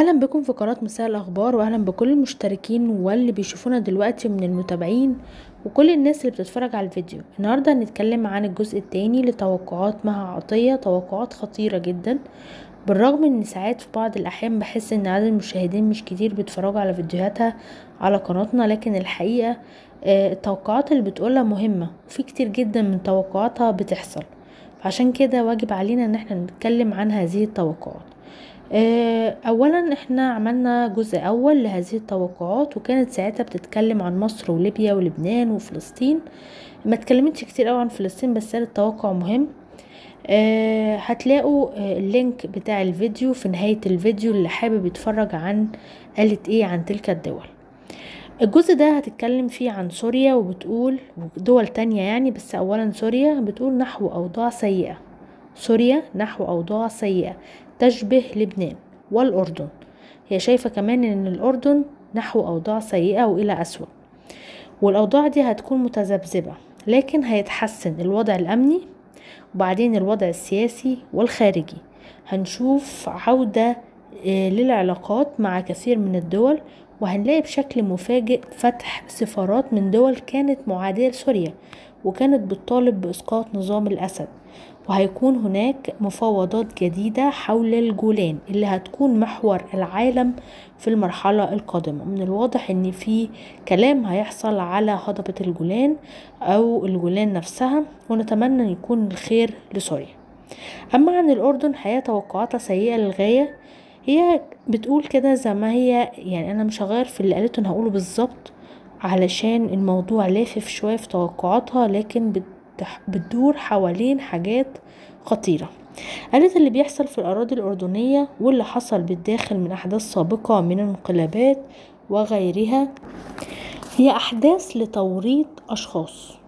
اهلا بكم في قناة مساء الاخبار واهلا بكل المشتركين واللي بيشوفونا دلوقتي من المتابعين وكل الناس اللي بتتفرج على الفيديو النهاردة هنتكلم عن الجزء التاني لتوقعات مها عطية توقعات خطيرة جدا بالرغم ان ساعات في بعض الاحيان بحس ان عدد المشاهدين مش كتير بيتفرجوا على فيديوهاتها على قناتنا لكن الحقيقة آه، التوقعات اللي بتقولها مهمة وفي كتير جدا من توقعاتها بتحصل عشان كده واجب علينا ان احنا نتكلم عن هذه التوقعات آه، اولا احنا عملنا جزء اول لهذه التوقعات وكانت ساعتها بتتكلم عن مصر وليبيا ولبنان وفلسطين ما اتكلمتش كتير قوي عن فلسطين بس قالت توقع مهم آه، هتلاقوا آه، اللينك بتاع الفيديو في نهاية الفيديو اللي حابب يتفرج عن قالت ايه عن تلك الدول الجزء ده هتتكلم فيه عن سوريا وبتقول ودول تانية يعني بس اولا سوريا بتقول نحو اوضاع سيئة سوريا نحو اوضاع سيئة تشبه لبنان والاردن هي شايفة كمان ان الاردن نحو اوضاع سيئة والى اسوأ والاوضاع دي هتكون متذبذبة لكن هيتحسن الوضع الامني وبعدين الوضع السياسي والخارجي هنشوف عودة آه، للعلاقات مع كثير من الدول وهنلاقي بشكل مفاجئ فتح سفارات من دول كانت معادية لسوريا وكانت بتطالب بإسقاط نظام الأسد وهيكون هناك مفاوضات جديدة حول الجولان اللي هتكون محور العالم في المرحلة القادمة من الواضح ان في كلام هيحصل على هضبة الجولان او الجولان نفسها ونتمنى ان يكون الخير لسوريا اما عن الاردن حقيقة توقعاتها سيئة للغاية هي بتقول كده زي ما هي يعني انا مش هغير في اللي قالته انا هقوله بالظبط علشان الموضوع لافف شوية في توقعاتها لكن بتح- بتدور حوالين حاجات خطيرة قالت اللي بيحصل في الأراضي الأردنية واللي حصل بالداخل من أحداث سابقة من انقلابات وغيرها هي أحداث لتوريط أشخاص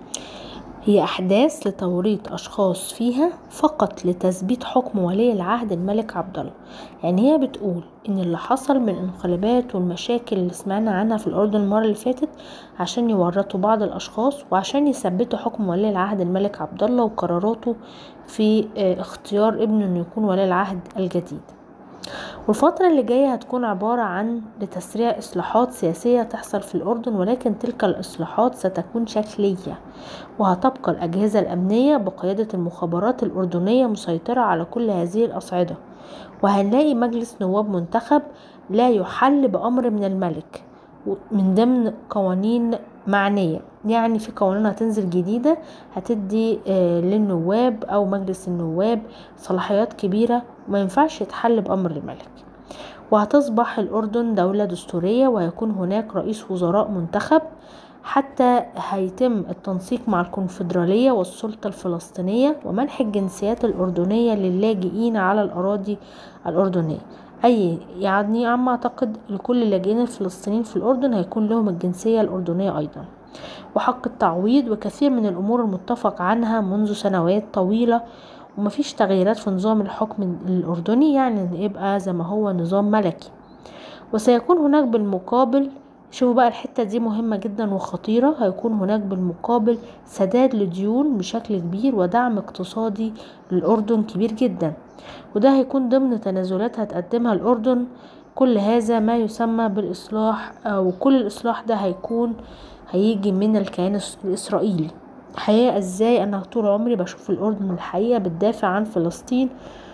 هي أحداث لتوريط أشخاص فيها فقط لتثبيت حكم ولي العهد الملك عبد الله يعني هي بتقول إن اللي حصل من الانقلابات والمشاكل اللي سمعنا عنها في الأردن المرة اللي فاتت عشان يورطوا بعض الأشخاص وعشان يثبتوا حكم ولي العهد الملك عبد الله وقراراته في آه، اختيار ابنه إنه يكون ولي العهد الجديد والفترة اللي جاية هتكون عبارة عن لتسريع إصلاحات سياسية تحصل في الأردن ولكن تلك الإصلاحات ستكون شكلية وهتبقى الأجهزة الأمنية بقيادة المخابرات الأردنية مسيطرة على كل هذه الأصعدة وهنلاقي مجلس نواب منتخب لا يحل بأمر من الملك من ضمن قوانين معنية يعني في قوانين هتنزل جديدة هتدي آه، للنواب أو مجلس النواب صلاحيات كبيرة وما ينفعش يتحل بأمر الملك وهتصبح الأردن دولة دستورية وهيكون هناك رئيس وزراء منتخب حتى هيتم التنسيق مع الكونفدرالية والسلطة الفلسطينية ومنح الجنسيات الأردنية للاجئين على الأراضي الأردنية أي يعني عم أعتقد لكل اللاجئين الفلسطينيين في الأردن هيكون لهم الجنسية الأردنية أيضا وحق التعويض وكثير من الأمور المتفق عنها منذ سنوات طويلة ومفيش تغييرات في نظام الحكم الأردني يعني إن يبقى زي ما هو نظام ملكي وسيكون هناك بالمقابل شوفوا بقى الحتة دي مهمة جدا وخطيرة هيكون هناك بالمقابل سداد لديون بشكل كبير ودعم اقتصادي للأردن كبير جدا وده هيكون ضمن تنازلات هتقدمها الأردن كل هذا ما يسمى بالإصلاح أو كل الإصلاح ده هيكون هيجي من الكيان الإس- الإسرائيلي الحقيقة ازاي أنا طول عمري بشوف الأردن الحقيقة بتدافع عن فلسطين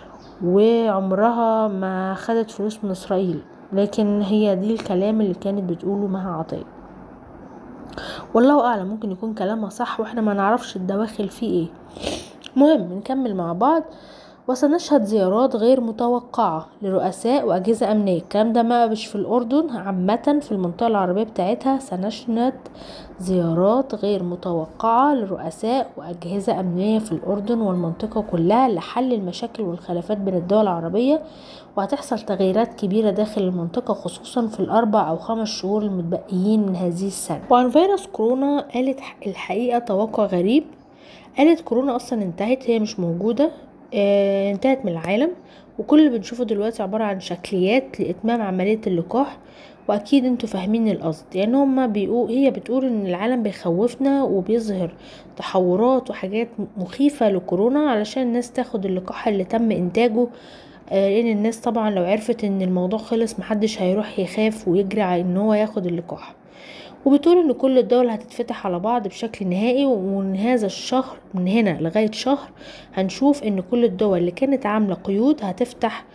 وعمرها ما خدت فلوس من إسرائيل لكن هي دي الكلام اللي كانت بتقوله مها عطية والله أعلم ممكن يكون كلامها صح واحنا ما نعرفش الدواخل فيه ايه مهم نكمل مع بعض وسنشهد زيارات غير متوقعة لرؤساء وأجهزة أمنية الكلام ده ما مش في الأردن عامة في المنطقة العربية بتاعتها سنشهد زيارات غير متوقعة لرؤساء وأجهزة أمنية في الأردن والمنطقة كلها لحل المشاكل والخلافات بين الدول العربية وهتحصل تغييرات كبيرة داخل المنطقة خصوصا في الأربع أو خمس شهور المتبقيين من هذه السنة وعن فيروس كورونا قالت الحقيقة توقع غريب قالت كورونا أصلا انتهت هي مش موجودة آه، انتهت من العالم وكل اللي بنشوفه دلوقتي عبارة عن شكليات لإتمام عملية اللقاح واكيد انتوا فاهمين القصد يعني هما بيقول هي بتقول ان العالم بيخوفنا وبيظهر تحورات وحاجات مخيفة لكورونا علشان الناس تاخد اللقاح اللي تم انتاجه آه، لان الناس طبعا لو عرفت ان الموضوع خلص محدش هيروح يخاف ويجري على ان هو ياخد اللقاح وبتقول ان كل الدول هتتفتح على بعض بشكل نهائي ومن هذا الشهر من هنا لغاية شهر هنشوف ان كل الدول اللي كانت عاملة قيود هتفتح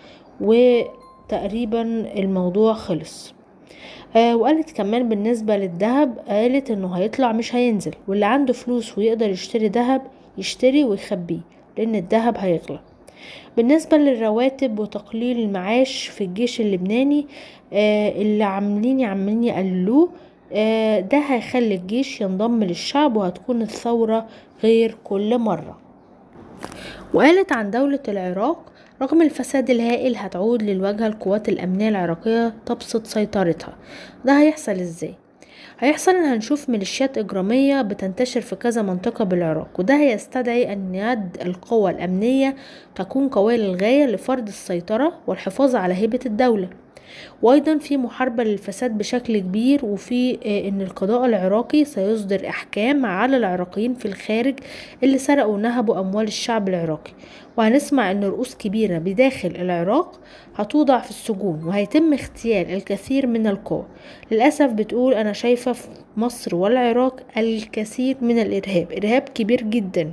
وتقريبا الموضوع خلص آه وقالت كمان بالنسبة للذهب قالت انه هيطلع مش هينزل واللي عنده فلوس ويقدر يشتري ذهب يشتري ويخبيه لان الذهب هيغلى بالنسبة للرواتب وتقليل المعاش في الجيش اللبناني آه اللي عاملين عاملين يقللوه آه ده هيخلي الجيش ينضم للشعب وهتكون الثورة غير كل مرة وقالت عن دولة العراق رغم الفساد الهائل هتعود للواجهة القوات الأمنية العراقية تبسط سيطرتها ده هيحصل ازاي؟ هيحصل ان هنشوف ميليشيات اجرامية بتنتشر في كذا منطقة بالعراق وده هيستدعي ان يد القوى الامنية تكون قوية للغاية لفرض السيطرة والحفاظ على هيبة الدولة وايضا في محاربة للفساد بشكل كبير وفي ان القضاء العراقي سيصدر احكام على العراقيين في الخارج اللي سرقوا ونهبوا اموال الشعب العراقي وهنسمع ان رؤوس كبيرة بداخل العراق هتوضع في السجون وهيتم اغتيال الكثير من القوى للأسف بتقول أنا شايفة في مصر والعراق الكثير من الإرهاب إرهاب كبير جدا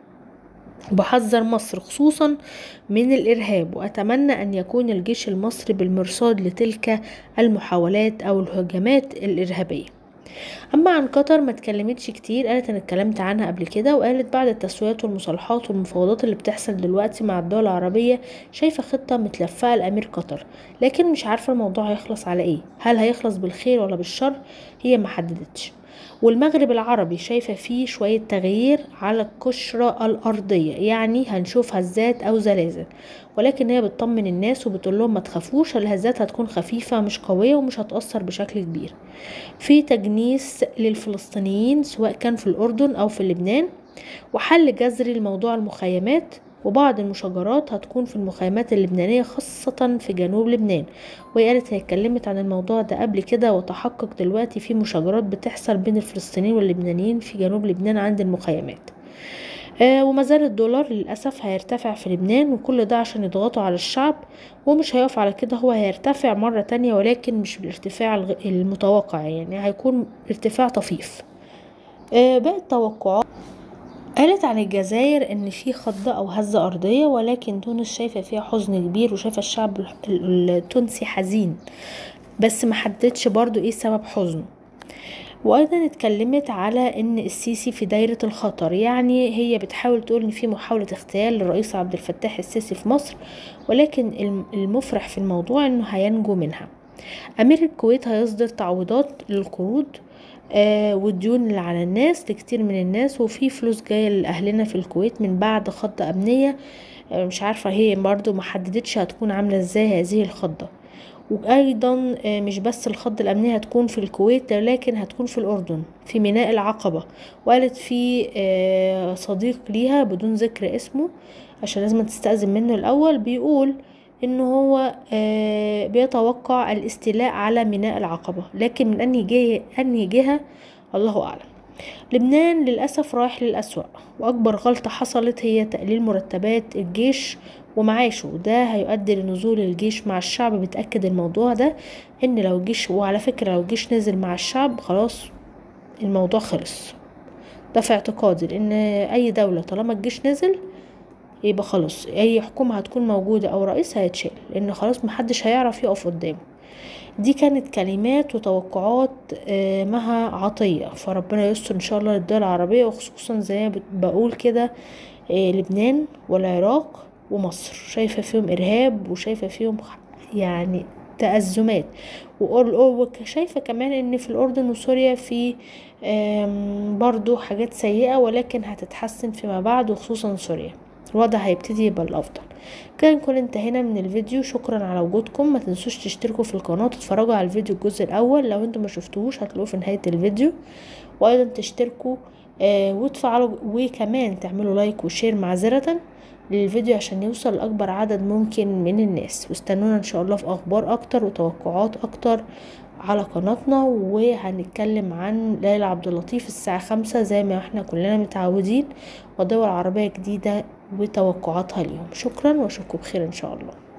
وبحذر مصر خصوصا من الإرهاب وأتمنى أن يكون الجيش المصري بالمرصاد لتلك المحاولات أو الهجمات الإرهابية أما عن قطر ما اتكلمتش كتير قالت أنا اتكلمت عنها قبل كده وقالت بعد التسويات والمصالحات والمفاوضات اللي بتحصل دلوقتي مع الدول العربية شايفة خطة متلفقة لأمير قطر لكن مش عارفة الموضوع هيخلص على ايه هل هيخلص بالخير ولا بالشر هي ما حددتش والمغرب العربي شايفة فيه شوية تغيير على القشرة الأرضية يعني هنشوف هزات أو زلازل ولكن هي بتطمن الناس وبتقول لهم ما تخافوش الهزات هتكون خفيفة مش قوية ومش هتأثر بشكل كبير في تجنيس للفلسطينيين سواء كان في الأردن أو في لبنان وحل جذري لموضوع المخيمات وبعض المشاجرات هتكون في المخيمات اللبنانية خاصة في جنوب لبنان وهي قالت هي اتكلمت عن الموضوع ده قبل كده وتحقق دلوقتي في مشاجرات بتحصل بين الفلسطينيين واللبنانيين في جنوب لبنان عند المخيمات آه ومازال الدولار للأسف هيرتفع في لبنان وكل ده عشان يضغطوا على الشعب ومش هيقف على كده هو هيرتفع مرة تانية ولكن مش بالارتفاع المتوقع يعني هيكون ارتفاع طفيف آه باقي التوقعات قالت عن الجزائر ان في خضة او هزة ارضية ولكن تونس شايفة فيها حزن كبير وشايفة الشعب التونسي حزين بس محددش برضو ايه سبب حزنه وايضا اتكلمت على ان السيسي في دايرة الخطر يعني هي بتحاول تقول ان في محاولة اغتيال للرئيس عبد الفتاح السيسي في مصر ولكن المفرح في الموضوع انه هينجو منها امير الكويت هيصدر تعويضات للقروض آه والديون اللي على الناس لكتير من الناس وفي فلوس جاية لأهلنا في الكويت من بعد خضة أمنية آه مش عارفة هي برضو محددتش هتكون عاملة ازاي هذه الخضة وايضا آه مش بس الخضة الامنية هتكون في الكويت لكن هتكون في الاردن في ميناء العقبة وقالت في آه صديق ليها بدون ذكر اسمه عشان لازم تستأذن منه الاول بيقول ان هو آه بيتوقع الاستيلاء على ميناء العقبة لكن من انهي جهة انهي جهة الله اعلم لبنان للأسف رايح للأسوأ وأكبر غلطة حصلت هي تقليل مرتبات الجيش ومعاشه ده هيؤدي لنزول الجيش مع الشعب بتأكد الموضوع ده ان لو الجيش وعلى فكرة لو الجيش نزل مع الشعب خلاص الموضوع خلص ده في اعتقادي لان اي دولة طالما الجيش نزل يبقى خلاص اي حكومة هتكون موجودة او رئيس هيتشال لان خلاص محدش هيعرف يقف قدامه دي كانت كلمات وتوقعات مها عطية فربنا يستر ان شاء الله للدول العربية وخصوصا زي ما بقول كده لبنان والعراق ومصر شايفة فيهم إرهاب وشايفة فيهم يعني تأزمات وشايفة كمان ان في الأردن وسوريا في برضو حاجات سيئة ولكن هتتحسن فيما بعد وخصوصا سوريا الوضع هيبتدي يبقى الأفضل كده نكون انتهينا من الفيديو شكرا على وجودكم ما تنسوش تشتركوا في القناة وتتفرجوا على الفيديو الجزء الأول لو انتم ما شفتوهوش هتلاقوه في نهاية الفيديو وأيضا تشتركوا آه وتفعلوا وكمان تعملوا لايك وشير معذرة للفيديو عشان يوصل لأكبر عدد ممكن من الناس واستنونا ان شاء الله في اخبار اكتر وتوقعات اكتر على قناتنا وهنتكلم عن ليلى عبد اللطيف الساعة خمسة زي ما احنا كلنا متعودين ودول عربية جديدة وتوقعاتها اليوم شكرا واشوفكم بخير ان شاء الله